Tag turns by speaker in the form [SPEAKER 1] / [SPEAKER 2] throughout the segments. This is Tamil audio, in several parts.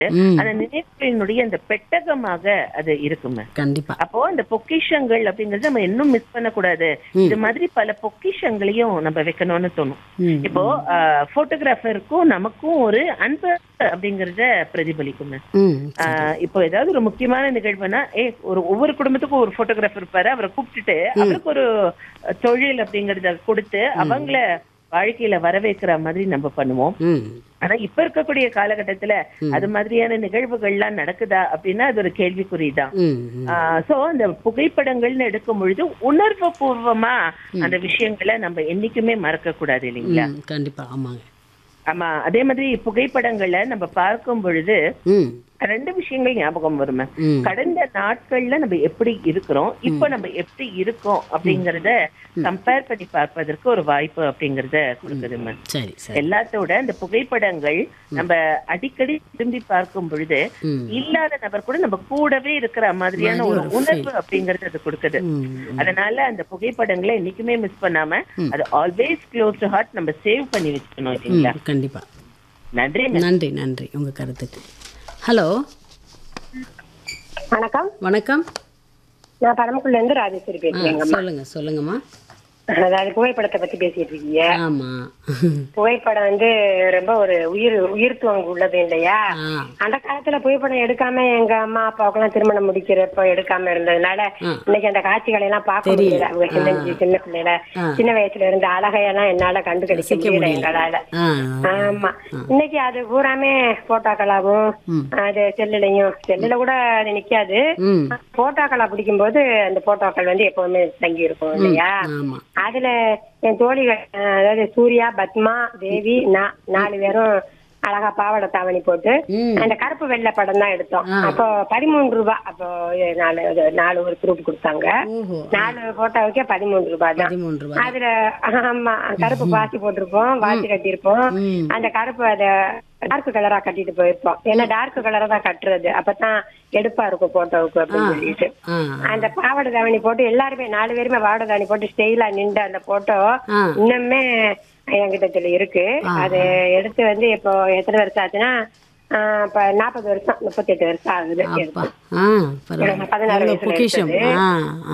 [SPEAKER 1] ம்
[SPEAKER 2] அந்த நினைவுகளினுடைய அந்த பெட்டகமாக அது இருக்குமே
[SPEAKER 1] கண்டிப்பா
[SPEAKER 2] அப்போ அந்த பொக்கிஷங்கள் அப்படிங்கறது நம்ம இன்னும் மிஸ் பண்ணக்கூடாது இது மாதிரி பல பொக்கிஷங்களையும் நம்ம வைக்கணும்னு தோணும்
[SPEAKER 1] ம்
[SPEAKER 2] இப்போ போட்டோகிராஃபருக்கும் நமக்கும் ஒரு அன்பு அப்படிங்கறத பிரதிபலிக்குங்க
[SPEAKER 1] ம்
[SPEAKER 2] ஆஹ் இப்போ ஏதாவது ஒரு முக்கியமான நிகழ்வுனா ஏ ஒரு ஒவ்வொரு குடும்பத்துக்கும் ஒரு போட்டோகிராஃபர் இருப்பாரு அவரை கூப்பிட்டுட்டு அவருக்கு ஒரு அஹ், தொழில் அப்படிங்கறத கொடுத்து அவங்கள வாழ்க்கையில வரவேற்கிற மாதிரி நம்ம பண்ணுவோம்
[SPEAKER 1] ம்
[SPEAKER 2] ஆனா இப்ப இருக்கக்கூடிய காலகட்டத்துல அது மாதிரியான நிகழ்வுகள்லாம் நடக்குதா அப்படின்னா அது ஒரு கேள்விக்குறிதான்
[SPEAKER 1] ம் ம்.
[SPEAKER 2] சோ அந்த புகைப்படங்கள்னு எடுக்கும் பொழுது உணர்வு பூர்வமா அந்த விஷயங்களை நம்ம என்னைக்குமே மறக்க கூடாது இல்லைங்களா
[SPEAKER 1] ம் கண்டிப்பா ஆமாங்க
[SPEAKER 2] ஆமா அதே மாதிரி புகைப்படங்களை நம்ம பார்க்கும் பொழுது
[SPEAKER 1] ம்
[SPEAKER 2] ரெண்டு விஷயங்கள் ஞாபகம் வருமே
[SPEAKER 1] ம்
[SPEAKER 2] கடந்த நாட்கள்ல நம்ம எப்படி இருக்கிறோம் இப்ப நம்ம எப்படி இருக்கோம் அப்படிங்கறத கம்பேர் பண்ணி பார்ப்பதற்கு ஒரு வாய்ப்பு அப்படிங்கறத கொடுக்குதுமே
[SPEAKER 1] சரி சரி
[SPEAKER 2] எல்லாத்தோட இந்த புகைப்படங்கள் நம்ம அடிக்கடி திரும்பி பார்க்கும் பொழுது
[SPEAKER 1] ம்
[SPEAKER 2] இல்லாத நபர் கூட நம்ம கூடவே இருக்கிற மாதிரியான ஒரு உணர்வு அப்படிங்கறது அது கொடுக்குது
[SPEAKER 1] ம்
[SPEAKER 2] அதனால அந்த புகைப்படங்களை என்னைக்குமே மிஸ் பண்ணாம அது ஆல்வேஸ் க்ளோஸ் டு ஹார்ட் நம்ம சேவ் பண்ணி வச்சுக்கணும் இல்லைங்களா
[SPEAKER 1] ம் கண்டிப்பா
[SPEAKER 2] நன்றி
[SPEAKER 1] நன்றி நன்றி உங்க கருத்துக்கு ஹலோ
[SPEAKER 3] வணக்கம்
[SPEAKER 1] வணக்கம்
[SPEAKER 3] நான் பரமக்குள்ள இருந்து ராஜேஸ்வரி
[SPEAKER 1] ஆ,
[SPEAKER 3] பேசுறேங்க
[SPEAKER 1] சொல்லுங்க சொல்லுங்கம்மா
[SPEAKER 3] அதாவது புகைப்படத்தை பத்தி பேசிட்டு இருக்கீங்க
[SPEAKER 1] ஆமா
[SPEAKER 3] புகைப்படம் வந்து ரொம்ப ஒரு உயிர் உயிர்த்துவம் உள்ளது இல்லையா
[SPEAKER 1] ஆ
[SPEAKER 3] அந்த காலத்துல புகைப்படம் எடுக்காம எங்க அம்மா அப்பாவுக்கெல்லாம் திருமணம் முடிக்கிறப்ப எடுக்காம இருந்ததுனால
[SPEAKER 1] ஆ.
[SPEAKER 3] இன்னைக்கு அந்த காட்சிகளை எல்லாம் பார்க்க
[SPEAKER 1] தெரியல.
[SPEAKER 3] முடியல அவங்க சின்ன சின்ன பிள்ளைல
[SPEAKER 1] ஆ.
[SPEAKER 3] சின்ன வயசுல இருந்த அழகையெல்லாம் என்னால கண்டுபிடிக்க
[SPEAKER 1] ரசிக்க
[SPEAKER 3] முடியல
[SPEAKER 1] முடியல.
[SPEAKER 3] எங்களால
[SPEAKER 1] ஆ
[SPEAKER 3] ஆமா இன்னைக்கு அது பூராமே போட்டோக்களாவும்
[SPEAKER 1] ம்.
[SPEAKER 3] அது செல்லுலையும் செல்லுல கூட அது நிக்காது
[SPEAKER 1] ம்
[SPEAKER 3] போட்டோக்களா பிடிக்கும்போது அந்த போட்டோக்கள் வந்து எப்பவுமே தங்கி இருக்கும் இல்லையா
[SPEAKER 1] ஆமா
[SPEAKER 3] அதுல என் தோழிகள் அஹ், அதாவது சூர்யா பத்மா தேவி நான் நாலு பேரும் அழகா பாவாடை தாவணி போட்டு
[SPEAKER 1] ம்
[SPEAKER 3] அந்த கருப்பு வெள்ளை படம் தான் எடுத்தோம்
[SPEAKER 1] ஆ.
[SPEAKER 3] அப்போ பதிமூணு ரூபாய் அப்போ எ- நாலு இது நாலு ஒரு குரூப் கொடுத்தாங்க
[SPEAKER 1] ஓஹோ
[SPEAKER 3] நாலு போட்டோவுக்கே பதிமூணு ரூபாய் தான்
[SPEAKER 1] பதிமூன்று ரூபாய்
[SPEAKER 3] அதுல ஆமா கருப்பு பாசி போட்டிருப்போம் வாசி கட்டியிருப்போம்
[SPEAKER 1] ம்
[SPEAKER 3] அந்த கருப்பு அத டார்க் கலரா கட்டிட்டு போயிருப்போம் ஏன்னா டார்க் கலரா தான் கட்டுறது அப்பதான் எடுப்பா இருக்கும் போட்டோவுக்கு அப்படின்னு சொல்லிட்டு
[SPEAKER 1] ஆ
[SPEAKER 3] அந்த பாவாடை தாவணி போட்டு எல்லாருமே நாலு பேருமே பாவாடை தாவணி போட்டு ஸ்டைலா நின்று அந்த போட்டோ
[SPEAKER 1] ஆ
[SPEAKER 3] இன்னுமே என்கிட்ட இதுல இருக்கு அது எடுத்து வந்து இப்போ எத்தனை வருஷம் ஆச்சுன்னா ஆஹ் இப்ப நாற்பது வருஷம் முப்பத்தெட்டு வருஷம் ஆகுது
[SPEAKER 1] அப்பா ஆ பரவாயில்ல
[SPEAKER 3] பதினாறு
[SPEAKER 1] எவ்வளவு
[SPEAKER 3] வயசுல
[SPEAKER 1] பொக்கிஷம்
[SPEAKER 3] எடுத்தது.
[SPEAKER 1] ஆ ஆ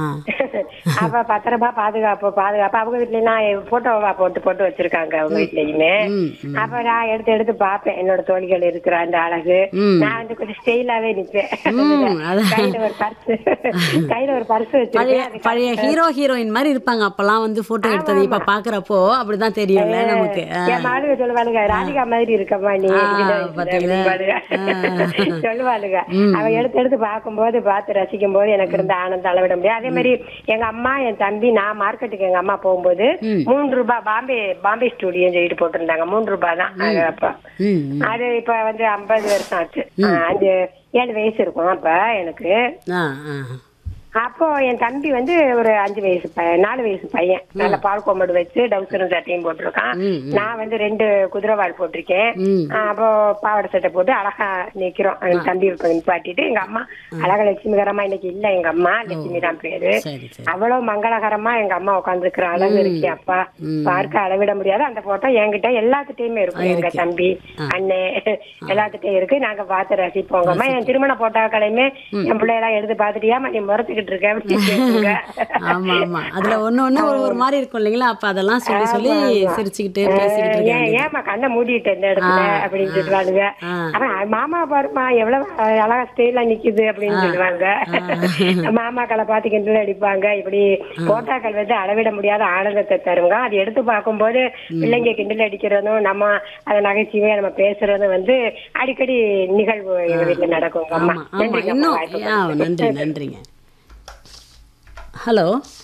[SPEAKER 3] அப்ப பத்திரமா பாதுகாப்பு பாதுகாப்பு அவங்க வீட்லயும் போட்டோவா போட்டு போட்டு வச்சிருக்காங்க அவங்க வீட்லயுமே
[SPEAKER 1] ம் ம்
[SPEAKER 3] அப்ப நான் எடுத்து எடுத்து பாப்பேன் என்னோட தோழிகள் இருக்கிற அந்த அழகு
[SPEAKER 1] ம்.
[SPEAKER 3] நான் வந்து கொஞ்சம் ஸ்டைலாவே நிப்பேன்
[SPEAKER 1] ம், அதான்.
[SPEAKER 3] கையில ஒரு பர்ஸ் கையில ஒரு பர்ஸ்
[SPEAKER 1] பழைய
[SPEAKER 3] வச்சிருக்கேன் அது
[SPEAKER 1] பழைய ஹீரோ ஹீரோயின் மாதிரி இருப்பாங்க அப்பெல்லாம் வந்து போட்டோ எடுத்தது இப்ப பாக்குறப்போ அப்படிதான் தெரியும்ல நமக்கு ஆ.
[SPEAKER 3] என் மாடுக சொல்லுவாளுங்க ராதிகா மாதிரி இருக்கம்மா நீ
[SPEAKER 1] ஆ,
[SPEAKER 3] சின்ன வயசுல
[SPEAKER 1] பாத்தீங்களா?
[SPEAKER 3] அப்படிம்பாளுக. சொல்லுவாளுங்க அவ எடுத்து எடுத்து பார்க்கும்போது பார்த்து ரசிக்கும் போது எனக்கு இருந்த ஆனந்தம் அளவிட முடியாது அதே மாதிரி எங்க அம்மா என் தம்பி நான் மார்க்கெட்டுக்கு எங்க அம்மா போகும்போது மூன்று ரூபாய் பாம்பே பாம்பே ஸ்டூடியோ சொல்லிட்டு போட்டிருந்தாங்க மூன்று ரூபாய் தான் அது அப்ப
[SPEAKER 1] ம் ம்.
[SPEAKER 3] அது இப்ப வந்து ஐம்பது வருஷம் ஆச்சு ஆ, அஞ்சு ஏழு வயசு இருக்கும் அப்ப எனக்கு
[SPEAKER 1] ஆ ஆ
[SPEAKER 3] அப்போ என் தம்பி வந்து ஒரு அஞ்சு வயசு பையன் நாலு வயசு பையன் நல்ல பால் கோம்படு வச்சு டவுசரும் சட்டையும் போட்டிருக்கான்
[SPEAKER 1] ம்,
[SPEAKER 3] நான் வந்து ரெண்டு குதிரைவால் போட்டிருக்கேன்
[SPEAKER 1] ம்.
[SPEAKER 3] ஆ, அப்போ பாவாடை சட்டை போட்டு அழகா நிக்கிறோம் என் தம்பி இப்ப நிப்பாட்டிட்டு எங்க அம்மா அழகா லட்சுமிகரமா இன்னைக்கு இல்ல எங்க அம்மா லட்சுமி தான் பேரு
[SPEAKER 1] சரி சரி
[SPEAKER 3] அவ்வளவு மங்களகரமா எங்க அம்மா உட்காந்துருக்கிற அழகு இருக்கே அப்பா பார்க்க அளவிட முடியாது அந்த போட்டோ என்கிட்ட எல்லாத்துட்டையுமே இருக்கும் எங்க தம்பி அண்ணே எல்லாத்துட்டையும் இருக்கு நாங்க பார்த்து ரசிப்போங்க அம்மா என் திருமண போட்டோக்களையுமே என் பிள்ளையெல்லாம் எடுத்து பாத்துட்டியாமா நீ முறைச்சுக்கிட்டு இருக்க அப்படின்னு கேட்குங்க.
[SPEAKER 1] ஆமா ஆமா அதுல ஒண்ணு ஒண்ணு ஒரு ஒரு மாதிரி இருக்கும் இல்லைங்களா அப்ப அதெல்லாம் சொல்லி சொல்லி சிரிச்சுக்கிட்டு பேசிக்கிட்டு
[SPEAKER 3] ஏன்
[SPEAKER 1] இருக்காங்க
[SPEAKER 3] ஏமா கண்ணை மூடிட்டு இந்த இடத்துல அப்படின்னு சொல்லுவாளுங்க
[SPEAKER 1] ஆ.
[SPEAKER 3] அவன் மாமா பாருமா எவ்வளவு அழகா ஸ்டைலா நிக்குது அப்படின்னு சொல்லுவாங்க மாமாக்களை பார்த்து கிண்டல் அடிப்பாங்க இப்படி போட்டாக்கள் வந்து அளவிட முடியாத ஆனந்தத்தை தருங்க அது எடுத்து பார்க்கும்போது பிள்ளைங்க கிண்டல் அடிக்கிறதும் நம்ம அதை நகைச்சுவையா நம்ம பேசுறதும் வந்து அடிக்கடி நிகழ்வு எங்க வீட்டுல நடக்குங்க அம்மா
[SPEAKER 1] ஆமா ஆமா
[SPEAKER 3] நன்றிங்க அம்மா,
[SPEAKER 1] இன்னும்
[SPEAKER 3] வாய்ப்பு
[SPEAKER 1] ஆ, நன்றி நன்றிங்க ஹலோ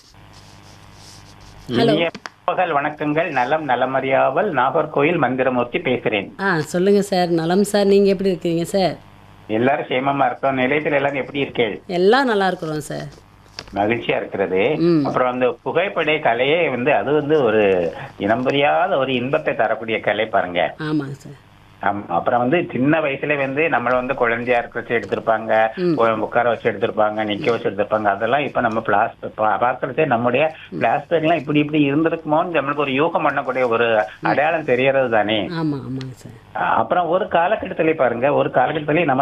[SPEAKER 1] ஹலோ
[SPEAKER 4] இனிய பகல் வணக்கங்கள் நலம் நலமறியாவல் நாகர்கோயில் மந்திரமூர்த்தி பேசுறேன்
[SPEAKER 1] ஆ சொல்லுங்க சார் நலம் சார் நீங்க எப்படி இருக்கீங்க சார்
[SPEAKER 4] எல்லாரும் சேமமா இருக்கோம் நிலையத்தில் எல்லாரும் எப்படி இருக்கேள்
[SPEAKER 1] எல்லாம் நல்லா இருக்கிறோம் சார்
[SPEAKER 4] மகிழ்ச்சியா இருக்கிறது
[SPEAKER 1] ம்.
[SPEAKER 4] அப்புறம் அந்த புகைப்பட கலையே வந்து அது வந்து ஒரு இனம் புரியாத ஒரு இன்பத்தை தரக்கூடிய கலை பாருங்க
[SPEAKER 1] ஆமாங்க சார்
[SPEAKER 4] ஆமா. அப்புறம் வந்து சின்ன வயசுல வந்து நம்மள வந்து குழந்தையா இருக்க வச்சு எடுத்திருப்பாங்க உ- உட்கார வச்சு எடுத்திருப்பாங்க நிக்க வச்சு எடுத்திருப்பாங்க அதெல்லாம் இப்ப நம்ம பிளாஸ் பாக்குறதே நம்முடைய பிளாஸ்டிக் எல்லாம் இப்படி இப்படி இருந்திருக்குமோன்னு நம்மளுக்கு ஒரு யூகம் பண்ணக்கூடிய ஒரு அடையாளம் தெரியறது தானே
[SPEAKER 1] ஆமா ஆமாங்க சார்
[SPEAKER 4] அப்புறம் ஒரு காலகட்டத்திலே பாருங்க ஒரு காலகட்டத்திலே நம்ம